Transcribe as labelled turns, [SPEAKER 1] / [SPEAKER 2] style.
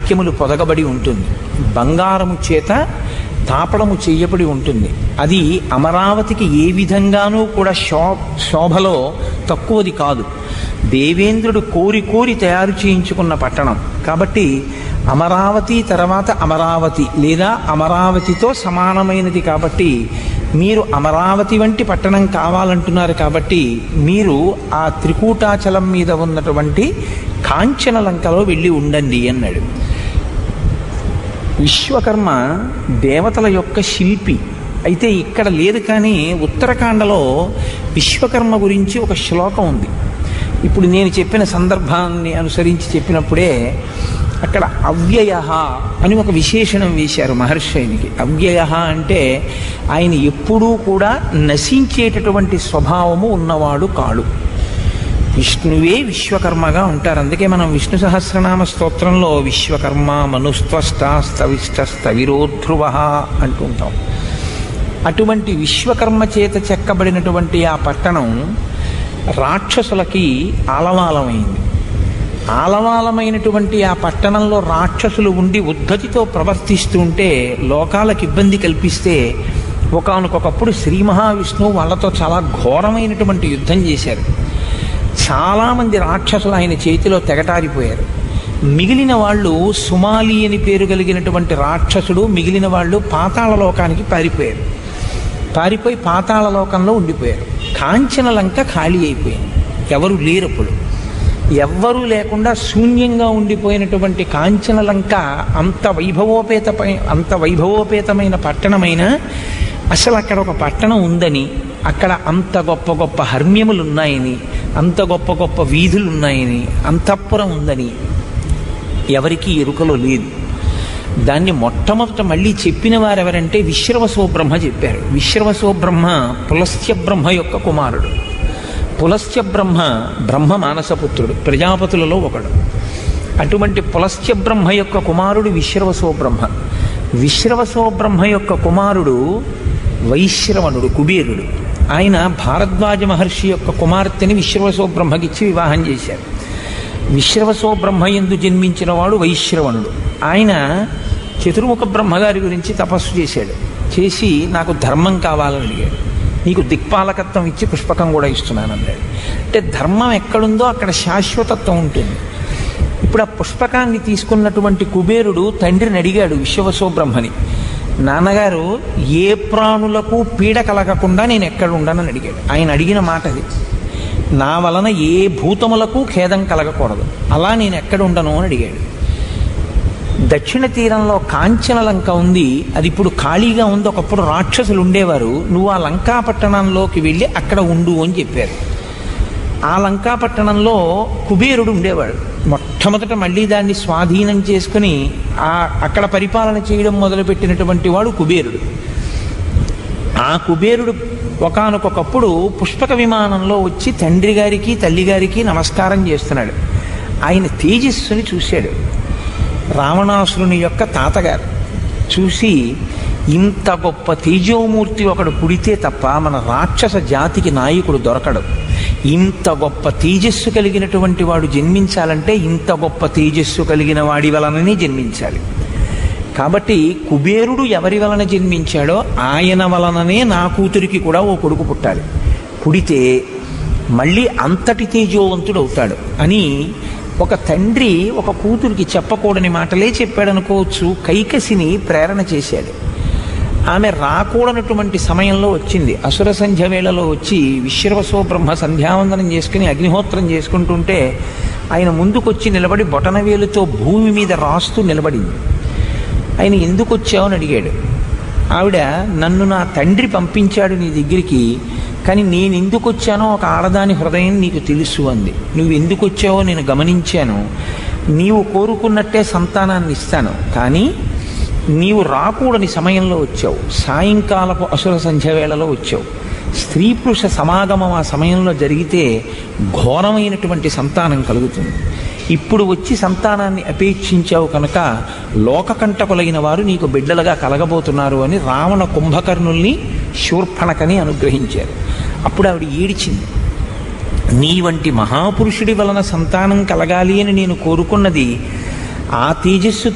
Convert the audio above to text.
[SPEAKER 1] వాక్యములు పొదగబడి ఉంటుంది బంగారము చేత తాపడము చేయబడి ఉంటుంది అది అమరావతికి ఏ విధంగానూ కూడా శో శోభలో తక్కువది కాదు దేవేంద్రుడు కోరి కోరి తయారు చేయించుకున్న పట్టణం కాబట్టి అమరావతి తర్వాత అమరావతి లేదా అమరావతితో సమానమైనది కాబట్టి మీరు అమరావతి వంటి పట్టణం కావాలంటున్నారు కాబట్టి మీరు ఆ త్రికూటాచలం మీద ఉన్నటువంటి కాంచన లంకలో వెళ్ళి ఉండండి అన్నాడు విశ్వకర్మ దేవతల యొక్క శిల్పి అయితే ఇక్కడ లేదు కానీ ఉత్తరాఖండలో విశ్వకర్మ గురించి ఒక శ్లోకం ఉంది ఇప్పుడు నేను చెప్పిన సందర్భాన్ని అనుసరించి చెప్పినప్పుడే అక్కడ అవ్యయ అని ఒక విశేషణం వేశారు మహర్షి ఆయనకి అవ్యయ అంటే ఆయన ఎప్పుడూ కూడా నశించేటటువంటి స్వభావము ఉన్నవాడు కాడు విష్ణువే విశ్వకర్మగా ఉంటారు అందుకే మనం విష్ణు సహస్రనామ స్తోత్రంలో విశ్వకర్మ మనుస్త్వష్ట స్తవిష్ట స్తవిరోధ్రువ అంటుంటాం అటువంటి విశ్వకర్మ చేత చెక్కబడినటువంటి ఆ పట్టణం రాక్షసులకి ఆలవాలమైంది ఆలవాలమైనటువంటి ఆ పట్టణంలో రాక్షసులు ఉండి ఉద్ధతితో ప్రవర్తిస్తుంటే లోకాలకు ఇబ్బంది కల్పిస్తే ఒకనకొకప్పుడు శ్రీ మహావిష్ణువు వాళ్ళతో చాలా ఘోరమైనటువంటి యుద్ధం చేశారు చాలామంది రాక్షసులు ఆయన చేతిలో తెగటారిపోయారు మిగిలిన వాళ్ళు సుమాలి అని పేరు కలిగినటువంటి రాక్షసుడు మిగిలిన వాళ్ళు పాతాళ లోకానికి పారిపోయారు పారిపోయి పాతాళ లోకంలో ఉండిపోయారు కాంచన లంక ఖాళీ అయిపోయింది ఎవరు లేరప్పుడు ఎవ్వరూ లేకుండా శూన్యంగా ఉండిపోయినటువంటి కాంచన లంక అంత వైభవోపేతపై అంత వైభవోపేతమైన పట్టణమైన అసలు అక్కడ ఒక పట్టణం ఉందని అక్కడ అంత గొప్ప గొప్ప హర్మ్యములు ఉన్నాయని అంత గొప్ప గొప్ప వీధులు ఉన్నాయని అంతఃపురం ఉందని ఎవరికీ ఎరుకలో లేదు దాన్ని మొట్టమొదట మళ్ళీ చెప్పిన వారు ఎవరంటే విశ్రవసో బ్రహ్మ చెప్పారు విశ్రవసో బ్రహ్మ పులస్త్య బ్రహ్మ యొక్క కుమారుడు పులస్త్య బ్రహ్మ బ్రహ్మ మానసపుత్రుడు ప్రజాపతులలో ఒకడు అటువంటి పులస్త్య బ్రహ్మ యొక్క కుమారుడు విశ్రవసో బ్రహ్మ విశ్రవసో బ్రహ్మ యొక్క కుమారుడు వైశ్రవణుడు కుబేరుడు ఆయన భారద్వాజ మహర్షి యొక్క కుమార్తెని విశ్రవసో బ్రహ్మకిచ్చి వివాహం చేశారు విశ్రవసో బ్రహ్మ ఎందు జన్మించిన వాడు వైశ్రవణుడు ఆయన చతుర్ముఖ బ్రహ్మగారి గురించి తపస్సు చేశాడు చేసి నాకు ధర్మం కావాలని అడిగాడు నీకు దిక్పాలకత్వం ఇచ్చి పుష్పకం కూడా ఇస్తున్నాను అన్నాడు అంటే ధర్మం ఎక్కడుందో అక్కడ శాశ్వతత్వం ఉంటుంది ఇప్పుడు ఆ పుష్పకాన్ని తీసుకున్నటువంటి కుబేరుడు తండ్రిని అడిగాడు విశ్వవసో బ్రహ్మని నాన్నగారు ఏ ప్రాణులకు పీడ కలగకుండా నేను ఎక్కడ ఉండనని అడిగాడు ఆయన అడిగిన మాట అది నా వలన ఏ భూతములకు ఖేదం కలగకూడదు అలా నేను ఎక్కడ ఉండను అని అడిగాడు దక్షిణ తీరంలో కాంచన లంక ఉంది అది ఇప్పుడు ఖాళీగా ఉంది ఒకప్పుడు రాక్షసులు ఉండేవారు నువ్వు ఆ లంకా పట్టణంలోకి వెళ్ళి అక్కడ ఉండు అని చెప్పారు ఆ లంకా పట్టణంలో కుబేరుడు ఉండేవాడు మొట్టమొదట మళ్ళీ దాన్ని స్వాధీనం చేసుకుని ఆ అక్కడ పరిపాలన చేయడం మొదలుపెట్టినటువంటి వాడు కుబేరుడు ఆ కుబేరుడు ఒకానొకప్పుడు పుష్పక విమానంలో వచ్చి తండ్రి గారికి తల్లి గారికి నమస్కారం చేస్తున్నాడు ఆయన తేజస్సుని చూశాడు రావణాసురుని యొక్క తాతగారు చూసి ఇంత గొప్ప తేజోమూర్తి ఒకడు పుడితే తప్ప మన రాక్షస జాతికి నాయకుడు దొరకడు ఇంత గొప్ప తేజస్సు కలిగినటువంటి వాడు జన్మించాలంటే ఇంత గొప్ప తేజస్సు కలిగిన వాడి వలననే జన్మించాలి కాబట్టి కుబేరుడు ఎవరి వలన జన్మించాడో ఆయన వలననే నా కూతురికి కూడా ఓ కొడుకు పుట్టాలి పుడితే మళ్ళీ అంతటి తేజోవంతుడు అవుతాడు అని ఒక తండ్రి ఒక కూతురికి చెప్పకూడని మాటలే చెప్పాడనుకోవచ్చు కైకసిని ప్రేరణ చేశాడు ఆమె రాకూడనటువంటి సమయంలో వచ్చింది అసుర సంధ్య వేళలో వచ్చి విశ్రవసో బ్రహ్మ సంధ్యావందనం చేసుకుని అగ్నిహోత్రం చేసుకుంటుంటే ఆయన ముందుకొచ్చి నిలబడి బొటనవేలుతో భూమి మీద రాస్తూ నిలబడింది ఆయన ఎందుకు వచ్చావు అని అడిగాడు ఆవిడ నన్ను నా తండ్రి పంపించాడు నీ దగ్గరికి కానీ నేను ఎందుకు వచ్చానో ఒక ఆడదాని హృదయం నీకు తెలుసు అంది నువ్వు ఎందుకు వచ్చావో నేను గమనించాను నీవు కోరుకున్నట్టే సంతానాన్ని ఇస్తాను కానీ నీవు రాకూడని సమయంలో వచ్చావు సాయంకాలపు అసుర సంధ్య వేళలో వచ్చావు స్త్రీ పురుష సమాగమం ఆ సమయంలో జరిగితే ఘోరమైనటువంటి సంతానం కలుగుతుంది ఇప్పుడు వచ్చి సంతానాన్ని అపేక్షించావు కనుక లోకకంటకులైన వారు నీకు బిడ్డలుగా కలగబోతున్నారు అని రావణ కుంభకర్ణుల్ని శూర్పణకని అనుగ్రహించారు అప్పుడు ఆవిడ ఏడిచింది నీ వంటి మహాపురుషుడి వలన సంతానం కలగాలి అని నేను కోరుకున్నది ఆ తేజస్సు